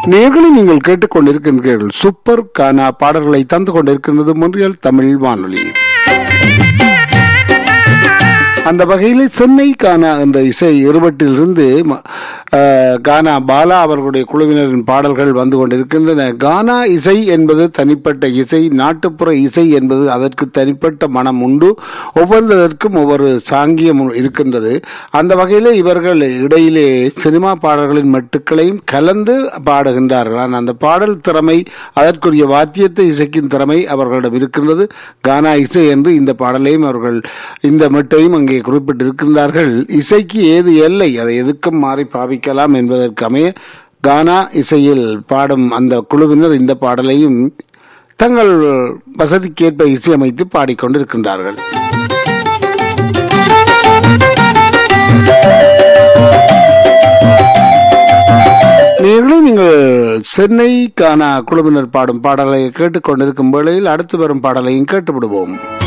நேர்களை நீங்கள் கேட்டுக்கொண்டிருக்கின்றீர்கள் சூப்பர் கானா பாடல்களை தந்து கொண்டிருக்கின்றது மொன்றியல் தமிழ் வானொலி அந்த வகையில் சென்னை கானா என்ற இசை இருவட்டிலிருந்து ம- அஹ், கானா பாலா அவர்களுடைய குழுவினரின் பாடல்கள் வந்து கொண்டிருக்கின்றன கானா இசை என்பது தனிப்பட்ட இசை நாட்டுப்புற இசை என்பது அதற்கு தனிப்பட்ட மனம் உண்டு ஒவ்வொருவருக்கும் ஒவ்வொரு சாங்கியம் இருக்கின்றது அந்த வகையிலே இவர்கள் இடையிலே சினிமா பாடல்களின் மட்டுக்களையும் கலந்து பாடுகின்றார்கள் ஆனால் அந்த பாடல் திறமை அதற்குரிய வாத்தியத்தை இசைக்கும் திறமை அவர்களிடம் இருக்கின்றது கானா இசை என்று இந்த பாடலையும் அவர்கள் இந்த மெட்டையும் அங்கே குறிப்பிட்டிருக்கின்றார்கள் இசைக்கு ஏது எல்லை அதை எதுக்கும் மாறி பாவிக்கலாம் என்பதற்கு அமைய கானா இசையில் பாடும் அந்த குழுவினர் இந்த பாடலையும் தங்கள் வசதிக்கேற்ப இசையமைத்து பாடிக்கொண்டிருக்கின்றார்கள் நேர்களே நீங்கள் சென்னை கானா குழுவினர் பாடும் பாடலை கேட்டுக்கொண்டிருக்கும் வேளையில் அடுத்து வரும் பாடலையும் கேட்டுவிடுவோம்